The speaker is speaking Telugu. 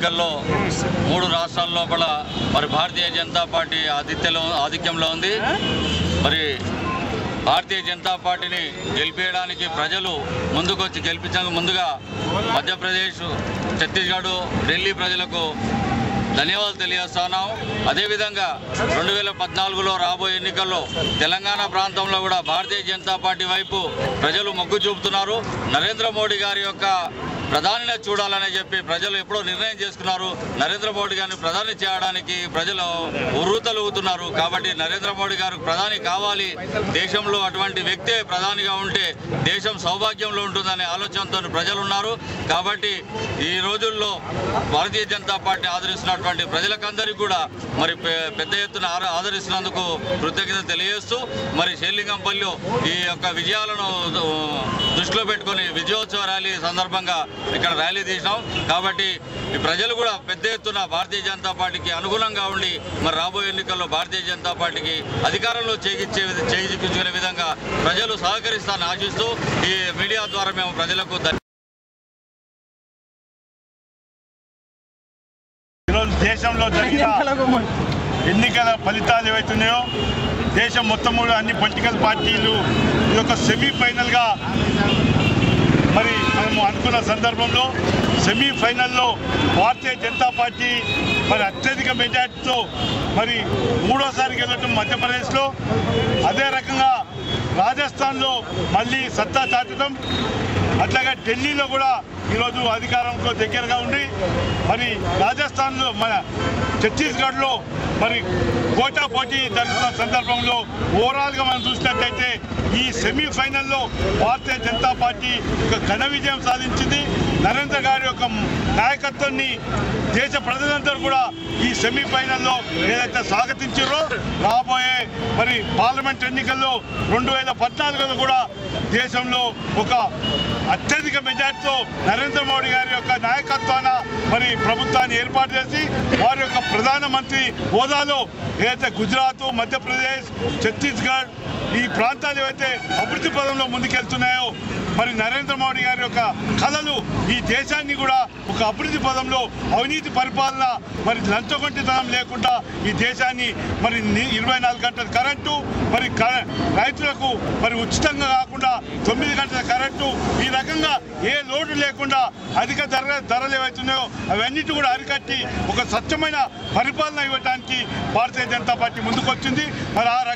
ఎన్నికల్లో మూడు రాష్ట్రాల లోపల మరి భారతీయ జనతా పార్టీ ఆధిత్యంలో ఆధిక్యంలో ఉంది మరి భారతీయ జనతా పార్టీని గెలిపేయడానికి ప్రజలు ముందుకొచ్చి గెలిపించడానికి ముందుగా మధ్యప్రదేశ్ ఛత్తీస్గఢ్ ఢిల్లీ ప్రజలకు ధన్యవాదాలు తెలియజేస్తున్నాం అదేవిధంగా రెండు వేల పద్నాలుగులో రాబోయే ఎన్నికల్లో తెలంగాణ ప్రాంతంలో కూడా భారతీయ జనతా పార్టీ వైపు ప్రజలు మొగ్గు చూపుతున్నారు నరేంద్ర మోడీ గారి యొక్క ప్రధానిని చూడాలని చెప్పి ప్రజలు ఎప్పుడో నిర్ణయం చేసుకున్నారు నరేంద్ర మోడీ గారిని ప్రధాని చేయడానికి ప్రజలు ఉర్రూతలుగుతున్నారు కాబట్టి నరేంద్ర మోడీ గారు ప్రధాని కావాలి దేశంలో అటువంటి వ్యక్తే ప్రధానిగా ఉంటే దేశం సౌభాగ్యంలో ఉంటుందనే ఆలోచనతో ప్రజలు ఉన్నారు కాబట్టి ఈ రోజుల్లో భారతీయ జనతా పార్టీ ఆదరిస్తున్నటువంటి ప్రజలకందరికీ కూడా మరి పె- పెద్ద ఎత్తున ఆర- ఆదరిస్తున్నందుకు కృతజ్ఞత తెలియజేస్తూ మరి షేర్లింగంపల్లిలో ఈ యొక్క విజయాలను ఆ, దృష్టిలో పెట్టుకొని విజయోత్సవ ర్యాలీ సందర్భంగా ఇక్కడ ర్యాలీ తీసినాం కాబట్టి ఈ ప్రజలు కూడా పెద్ద ఎత్తున భారతీయ జనతా పార్టీకి అనుగుణంగా ఉండి మరి రాబోయే ఎన్నికల్లో భారతీయ జనతా పార్టీకి అధికారంలో చేయించే చేయించుకునే విధంగా ప్రజలు సహకరిస్తారని ఆశిస్తూ ఈ మీడియా ద్వారా మేము ప్రజలకు ధన్య- ఈరోజు దేశంలో జరిగిన ఎన్నికల ఫలితాలు ఏవైతున్నాయో దేశం మొత్తం కూడా అన్ని పొలిటికల్ పార్టీలు ఈ యొక్క సెమీఫైనల్గా మరి మేము అనుకున్న సందర్భంలో సెమీఫైనల్లో భారతీయ జనతా పార్టీ మరి అత్యధిక మెజార్టీతో మరి మూడోసారి గెలవటం మధ్యప్రదేశ్లో అదే రకంగా రాజస్థాన్లో మళ్ళీ సత్తా చాటడం అట్లాగే ఢిల్లీలో కూడా ఈరోజు అధికారంలో దగ్గరగా ఉండి మరి రాజస్థాన్లో మన ఛత్తీస్గఢ్లో మరి కోటా పోటీ జరుగుతున్న సందర్భంలో ఓవరాల్గా మనం చూసినట్టయితే ఈ సెమీఫైనల్లో భారతీయ జనతా పార్టీ ఒక ఘన విజయం సాధించింది నరేంద్ర గారి యొక్క నాయకత్వాన్ని దేశ ప్రజలందరూ కూడా ఈ సెమీఫైనల్లో ఏదైతే స్వాగతించారో రాబోయే మరి పార్లమెంట్ ఎన్నికల్లో రెండు వేల పద్నాలుగులో కూడా దేశంలో ఒక అత్యధిక మెజార్టీతో నరేంద్ర మోడీ గారి యొక్క నాయకత్వాన మరి ప్రభుత్వాన్ని ఏర్పాటు చేసి వారి యొక్క ప్రధానమంత్రి హోదాలో ఏదైతే గుజరాత్ మధ్యప్రదేశ్ ఛత్తీస్గఢ్ ఈ ప్రాంతాలు ఏవైతే అభివృద్ధి పదంలో ముందుకెళ్తున్నాయో మరి నరేంద్ర మోడీ గారి యొక్క కళలు ఈ దేశాన్ని కూడా ఒక అభివృద్ధి పదంలో అవినీతి పరిపాలన మరి లంచగొంటితనం లేకుండా ఈ దేశాన్ని మరి ని- ఇరవై నాలుగు గంటల కరెంటు మరి క- రైతులకు మరి ఉచితంగా కాకుండా తొమ్మిది గంటల కరెంటు ఈ రకంగా ఏ లోటు లేకుండా అధిక ధర ధరలు ఏవైతున్నాయో అవన్నిటి కూడా అరికట్టి ఒక స్వచ్ఛమైన పరిపాలన ఇవ్వడానికి భారతీయ జనతా పార్టీ ముందుకొచ్చింది మరి ఆ రక-